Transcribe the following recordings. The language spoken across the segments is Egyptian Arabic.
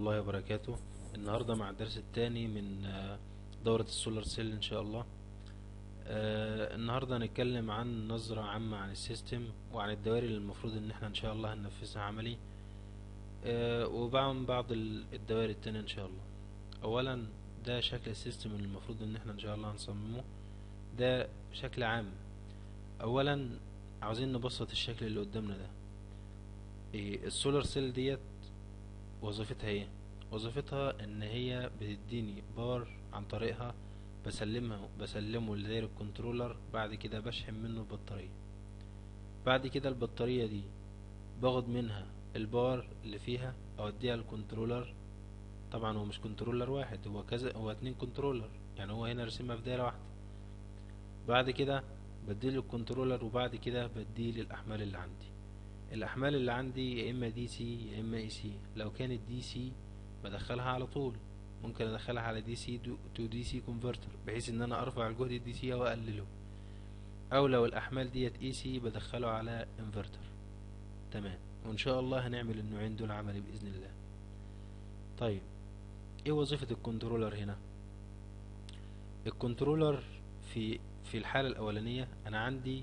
الله وبركاته النهاردة مع الدرس الثاني من آه، دورة السولار سيل إن شاء الله آه، النهاردة هنتكلم عن نظرة عامة عن السيستم وعن الدوائر اللي المفروض إن احنا إن شاء الله هننفذها عملي آه، وبعد بعض ال- الدوائر التانية إن شاء الله أولا ده شكل السيستم اللي المفروض إن احنا إن شاء الله هنصممه ده بشكل عام أولا عاوزين نبسط الشكل اللي قدامنا ده إيه، السولار سيل ديت وظيفتها ايه وظيفتها ان هي بتديني بار عن طريقها بسلمها بسلمه لداير الكنترولر بعد كده بشحن منه البطارية بعد كده البطارية دي باخد منها البار اللي فيها اوديها الكنترولر طبعا هو مش كنترولر واحد هو كذا هو اتنين كنترولر يعني هو هنا رسمها في دايرة واحدة بعد كده بديله الكنترولر وبعد كده بديل الاحمال اللي عندي الاحمال اللي عندي يا اما دي سي يا اما اي سي لو كانت دي سي بدخلها على طول ممكن ادخلها على دي سي تو دي سي كونفرتر بحيث ان انا ارفع الجهد الدي سي او اقلله او لو الاحمال ديت اي سي بدخله على انفرتر تمام وان شاء الله هنعمل النوعين دول عملي باذن الله طيب ايه وظيفة الكنترولر هنا الكنترولر في في الحالة الاولانية انا عندي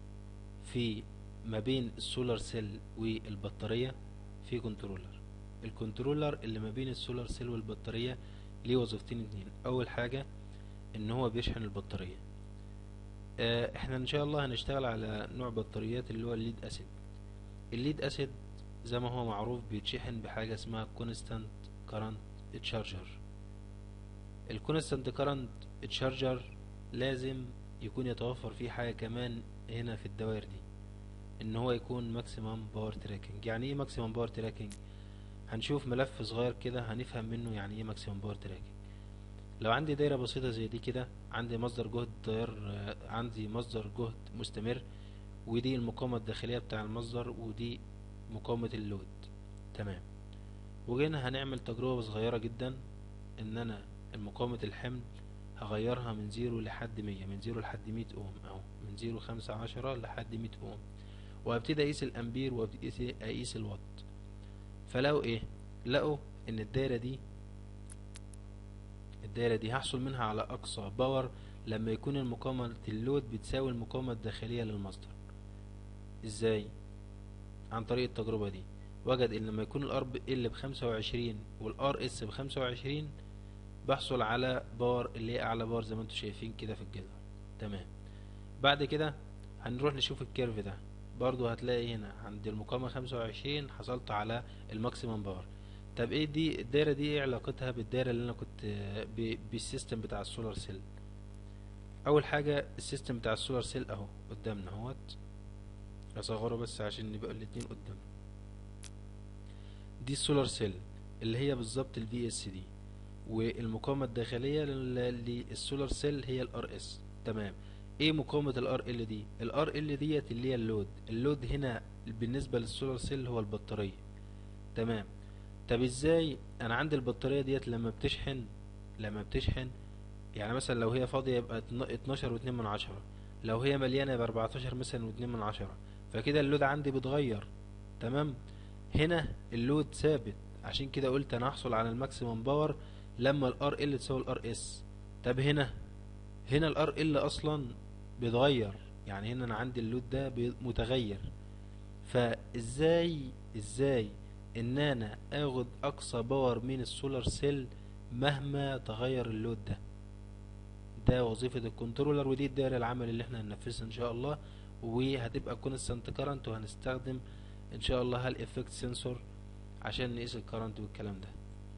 في ما بين السولار سيل والبطارية في كنترولر الكنترولر اللي ما بين السولار سيل والبطارية ليه وظيفتين اتنين اول حاجة ان هو بيشحن البطارية آه، احنا ان شاء الله هنشتغل على نوع بطاريات اللي هو الليد اسيد الليد اسيد زي ما هو معروف بيتشحن بحاجة اسمها كونستانت كارنت تشارجر الكونستانت كارنت تشارجر لازم يكون يتوفر فيه حاجة كمان هنا في الدوائر دي ان هو يكون ماكسيمم باور تراكنج يعني ايه ماكسيمم باور تراكنج هنشوف ملف صغير كده هنفهم منه يعني ايه ماكسيمم باور تراكنج لو عندي دايره بسيطه زي دي كده عندي مصدر جهد تيار آه، عندي مصدر جهد مستمر ودي المقاومه الداخليه بتاع المصدر ودي مقاومه اللود تمام وجينا هنعمل تجربه صغيره جدا ان انا مقاومه الحمل هغيرها من زيرو لحد مية من زيرو لحد مية اوم اهو من زيرو خمسة عشرة لحد مية اوم وابتدي اقيس الامبير وابتدي اقيس الوات فلقوا ايه لقوا ان الدايره دي الدايره دي هحصل منها على اقصى باور لما يكون المقاومه اللود بتساوي المقاومه الداخليه للمصدر ازاي عن طريق التجربه دي وجد ان لما يكون الار ال بخمسة وعشرين والار اس بخمسة وعشرين بحصل على باور اللي هي اعلى باور زي ما انتم شايفين كده في الجدول تمام بعد كده هنروح نشوف الكيرف ده برضو هتلاقي هنا عند المقاومة خمسة وعشرين حصلت على الماكسيمم باور طب ايه دي الدايرة دي ايه علاقتها بالدايرة اللي انا كنت ب- بالسيستم بتاع السولار سيل اول حاجة السيستم بتاع السولار سيل اهو قدامنا اهوت اصغره بس عشان نبقى الاتنين قدام دي السولار سيل اللي هي بالظبط الفي اس دي والمقاومة الداخلية لل- للسولار سيل هي الار اس تمام ايه مقاومة الار ال دي الار ال ديت اللي هي اللود اللود هنا بالنسبة للسولار سيل هو البطارية تمام طب ازاي انا عندي البطارية ديت لما بتشحن لما بتشحن يعني مثلا لو هي فاضية يبقى اتنا- اتناشر واتنين من عشرة لو هي مليانة يبقى اربعتاشر مثلا واتنين من عشرة فكده اللود عندي بيتغير تمام هنا اللود ثابت عشان كده قلت انا هحصل على الماكسيمم باور لما الار ال تساوي الار اس طب هنا هنا الار ال اصلا بيتغير يعني هنا انا عندي اللود ده بي- متغير فازاي ازاي ان انا اخد اقصى باور من السولار سيل مهما تغير اللود ده ده وظيفة الكنترولر ودي الدائرة العمل اللي احنا هننفذها ان شاء الله وهتبقى كونستانت كارنت وهنستخدم ان شاء الله هالافكت سنسور عشان نقيس الكارنت والكلام ده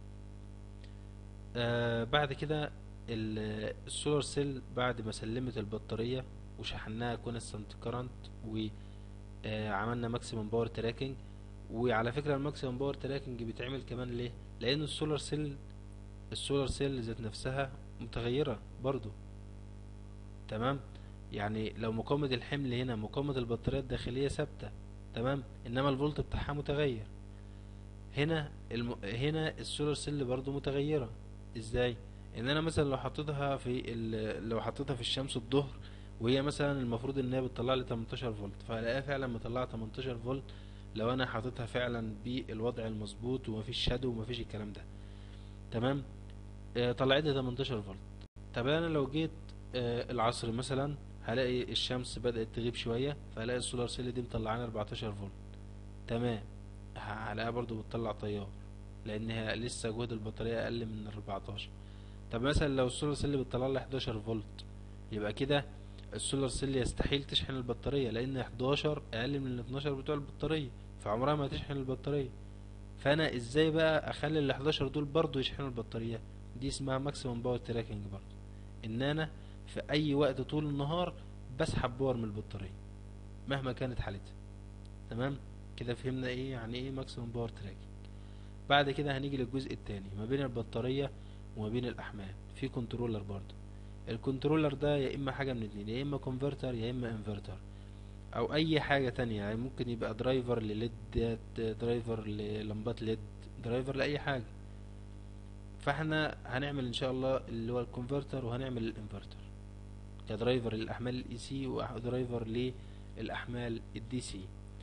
آه بعد كده ال- السولار سيل بعد ما سلمت البطارية وشحناها كونستانت كارنت وعملنا ماكسيمم باور تراكنج وعلى فكرة الماكسيمم باور تراكنج بيتعمل كمان ليه لان السولار سيل السولار سيل ذات نفسها متغيرة برضو تمام يعني لو مقاومة الحمل هنا مقاومة البطارية الداخلية ثابتة تمام انما الفولت بتاعها متغير هنا الم... هنا السولار سيل برضو متغيرة ازاي ان انا مثلا لو حطيتها في ال... لو حطيتها في الشمس الظهر وهي مثلا المفروض ان هي بتطلع لي 18 فولت فهلاقيها فعلا مطلعه 18 فولت لو انا حاططها فعلا بالوضع المظبوط ومفيش شادو ومفيش الكلام ده تمام آه، طلعت لي 18 فولت طب انا لو جيت آه، العصر مثلا هلاقي الشمس بدأت تغيب شوية فهلاقي السولار سيل دي مطلعانا 14 فولت تمام ه- هلاقيها برضو بتطلع تيار لان هي لسه جهد البطارية اقل من 14 طب مثلا لو السولار سيل بتطلع لي 11 فولت يبقى كده السولار سيل يستحيل تشحن البطارية لان 11 اقل من ال 12 بتوع البطارية فعمرها ما تشحن البطارية فانا ازاي بقى اخلي ال 11 دول برضو يشحنوا البطارية دي اسمها ماكسيمم باور تراكنج برضو ان انا في اي وقت طول النهار بسحب باور من البطارية مهما كانت حالتها تمام كده فهمنا ايه يعني ايه ماكسيمم باور تراكنج بعد كده هنيجي للجزء التاني ما بين البطارية وما بين الاحمال في كنترولر برضو الكنترولر ده يا اما حاجة من اتنين يا اما كونفرتر يا اما انفرتر او اي حاجة تانية يعني ممكن يبقى درايفر لليد درايفر للمبات ليد درايفر لاي حاجة فاحنا هنعمل ان شاء الله اللي هو الكونفرتر وهنعمل الانفرتر كدرايفر للاحمال الاي سي ودرايفر للاحمال الدي سي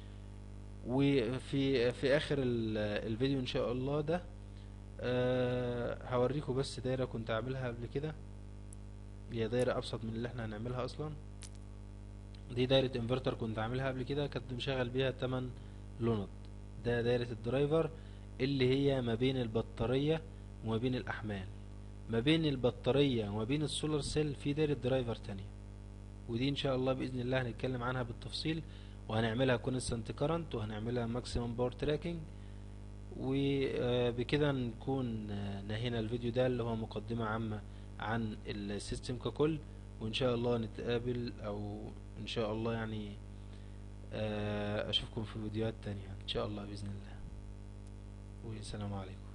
وفي في اخر ال- الفيديو ان شاء الله ده أه هوريكم بس دايره كنت عاملها قبل كده هي دايره ابسط من اللي احنا هنعملها اصلا دي دايره انفرتر كنت عاملها قبل كده كنت مشغل بيها 8 لوند ده دايره الدرايفر اللي هي ما بين البطاريه وما بين الاحمال ما بين البطاريه وما بين السولار سيل في دايره درايفر تانية ودي ان شاء الله باذن الله هنتكلم عنها بالتفصيل وهنعملها كونستانت كارنت وهنعملها ماكسيمم باور تراكنج وبكده نكون آه، نهينا الفيديو ده اللي هو مقدمة عامة عن السيستم ككل وان شاء الله نتقابل او ان شاء الله يعني آه، اشوفكم في فيديوهات تانية ان شاء الله باذن الله والسلام عليكم